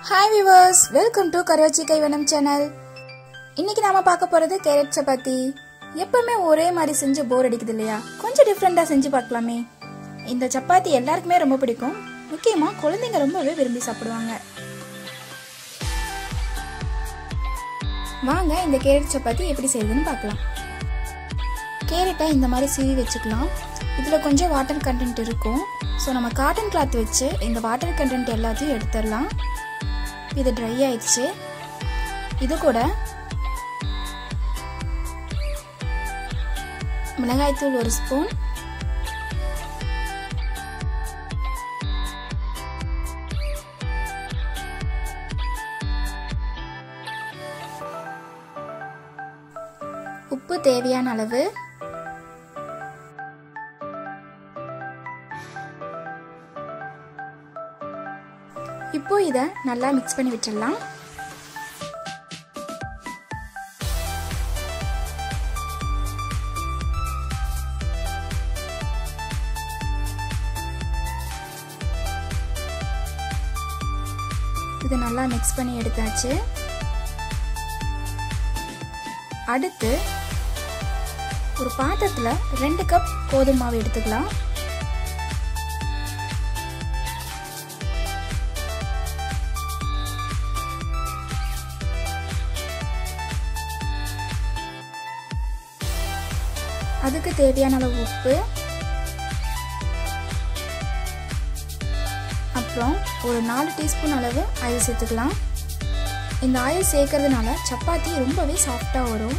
hi viewers welcome to கரோச்சி கைவனம் channel இன்னைக்கு நாம பார்க்க போறது கேரட் சப்பாத்தி எப்பவுமே ஒரே மாதிரி செஞ்சு போர் அடிக்குது இல்லையா கொஞ்சம் டிஃப்ரெண்டா செஞ்சு பார்க்கலாமே இந்த சப்பாத்தி எல்லாருக்குமே ரொம்ப பிடிக்கும் முக்கியமா குழந்தைங்க ரொம்பவே விரும்பி சாப்பிடுவாங்க வாங்க இந்த கேரட் சப்பாத்தி எப்படி செய்யுதுன்னு பார்க்கலாம் கேரட்டை இந்த மாதிரி சீவி வச்சுக்கலாம் இதில் கொஞ்சம் வாட்டர் கண்டென்ட் இருக்கும் ஸோ நம்ம காட்டன் கிளாத் வச்சு இந்த வாட்டர் கண்டென்ட் எல்லாத்தையும் எடுத்துடலாம் இது ட்ரை ஆயிடுச்சு இது கூட மிளகாய்த்தூள் ஒரு ஸ்பூன் உப்பு தேவையான அளவு இப்போ இதை நல்லா மிக்ஸ் பண்ணி விட்டுடலாம் இது நல்லா மிக்ஸ் பண்ணி எடுத்தாச்சு அடுத்து ஒரு பாத்திரத்தில் ரெண்டு கப் கோதுமை மாவு எடுத்துக்கலாம் அதுக்கு தேவையான அளவு உப்பு அப்புறம் ஒரு நாலு டீஸ்பூன் அளவு ஆயில் சேர்த்துக்கலாம் இந்த ஆயில் சேர்க்கறதுனால சப்பாத்தி ரொம்பவே சாஃப்டாக வரும்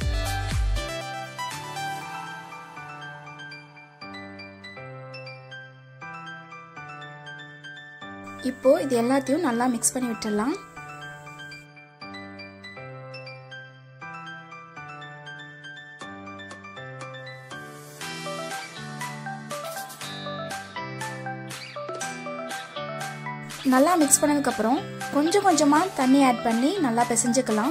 இப்போ இது எல்லாத்தையும் நல்லா மிக்ஸ் பண்ணி விட்டுடலாம் நல்லா மிக்ஸ் பண்ணதுக்கப்புறம் கொஞ்சம் கொஞ்சமாக தண்ணி ஆட் பண்ணி நல்லா பிசைஞ்சுக்கலாம்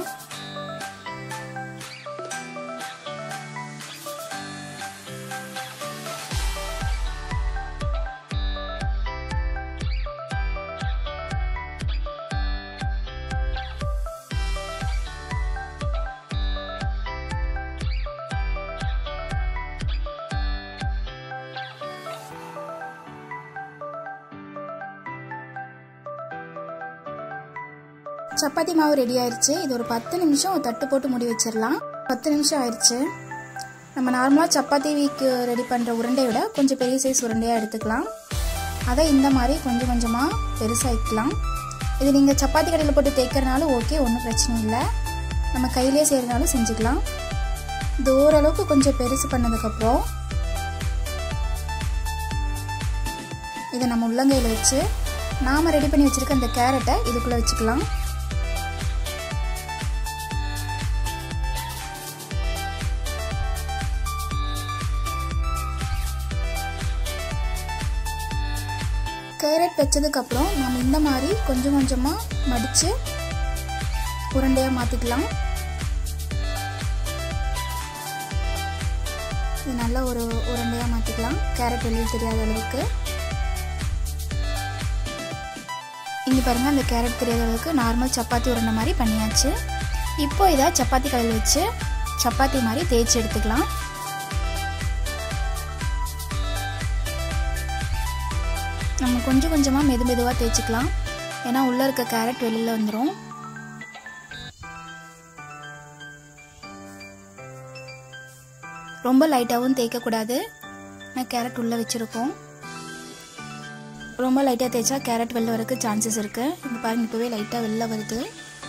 சப்பாத்தி மாவு ரெடி ஆயிடுச்சு இது ஒரு பத்து நிமிஷம் ஒரு தட்டு போட்டு மூடி வச்சிடலாம் பத்து நிமிஷம் ஆயிடுச்சு நம்ம நார்மலாக சப்பாத்தி வீக்கு ரெடி பண்ணுற உருண்டையை விட கொஞ்சம் பெரிய சைஸ் உருண்டையாக எடுத்துக்கலாம் அதை இந்த மாதிரி கொஞ்சம் கொஞ்சமாக பெருசாகிக்கலாம் இது நீங்கள் சப்பாத்தி கடையில் போட்டு தேய்க்கிறனாலும் ஓகே ஒன்றும் பிரச்சனை இல்லை நம்ம கையிலே செய்கிறனாலும் செஞ்சுக்கலாம் இது ஓரளவுக்கு கொஞ்சம் பெருசு பண்ணதுக்கப்புறம் இதை நம்ம உள்ளங்கையில் வச்சு நாம் ரெடி பண்ணி வச்சுருக்க அந்த கேரட்டை இதுக்குள்ளே வச்சுக்கலாம் கேரட் வச்சதுக்கப்புறம் நம்ம இந்த மாதிரி கொஞ்சம் கொஞ்சமாக மடித்து உருண்டையாக மாற்றிக்கலாம் இது நல்ல ஒரு உருண்டையாக மாற்றிக்கலாம் கேரட் வெளியில் தெரியாத அளவுக்கு இங்கே பாருங்கள் அந்த கேரட் தெரியாத அளவுக்கு நார்மல் சப்பாத்தி உருண்டை மாதிரி பண்ணியாச்சு இப்போ இதை சப்பாத்தி கடையில் வச்சு சப்பாத்தி மாதிரி தேய்ச்சி எடுத்துக்கலாம் நம்ம கொஞ்சம் கொஞ்சமாக மெது மெதுவாக தேய்ச்சிக்கலாம் ஏன்னா உள்ளே இருக்க கேரட் வெளியில் வந்துடும் ரொம்ப லைட்டாகவும் தேய்க்கக்கூடாது நான் கேரட் உள்ளே வச்சுருக்கோம் ரொம்ப லைட்டாக தேய்ச்சா கேரட் வெளில வரக்கு சான்சஸ் இருக்குது இப்போ பாருங்கள் இப்போவே லைட்டாக வெளில வருது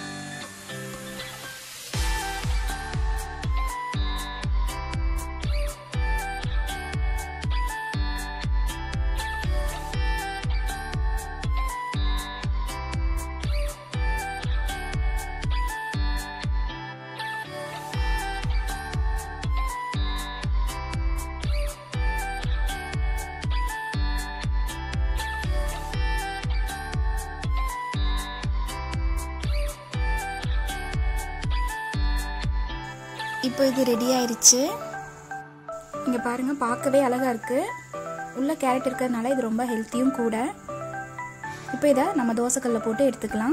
இப்போ இது ரெடி ஆயிடுச்சு இங்கே பாருங்கள் பார்க்கவே அழகாக இருக்குது உள்ள கேரட் இருக்கிறதுனால இது ரொம்ப ஹெல்த்தியும் கூட இப்போ இதை நம்ம தோசைக்கல்ல போட்டு எடுத்துக்கலாம்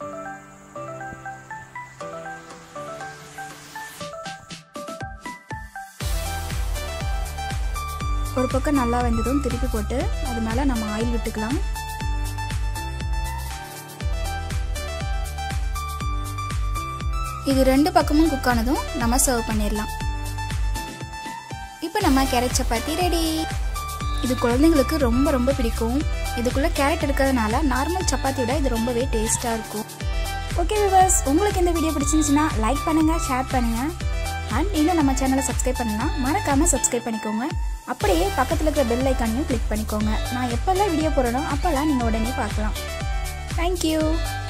ஒரு பக்கம் நல்லா வெந்ததும் திருப்பி போட்டு அது மேலே நம்ம ஆயில் விட்டுக்கலாம் இது ரெண்டு பக்கமும் குக் ஆனதும் நம்ம சர்வ் பண்ணிடலாம் இப்போ நம்ம கேரட் சப்பாத்தி ரெடி இது குழந்தைங்களுக்கு ரொம்ப ரொம்ப பிடிக்கும் இதுக்குள்ளே கேரட் இருக்கிறதுனால நார்மல் சப்பாத்தியோட இது ரொம்பவே டேஸ்ட்டாக இருக்கும் ஓகே விவர்ஸ் உங்களுக்கு இந்த வீடியோ பிடிச்சிருந்துச்சுன்னா லைக் பண்ணுங்கள் ஷேர் பண்ணுங்கள் அண்ட் இன்னும் நம்ம சேனலை சப்ஸ்கிரைப் பண்ணலாம் மறக்காமல் சப்ஸ்கிரைப் பண்ணிக்கோங்க அப்படியே பக்கத்தில் இருக்கிற பெல் ஐக்கானையும் கிளிக் பண்ணிக்கோங்க நான் எப்போல்லாம் வீடியோ போடுறனோ அப்போல்லாம் நீங்கள் உடனே பார்க்கலாம் தேங்க்யூ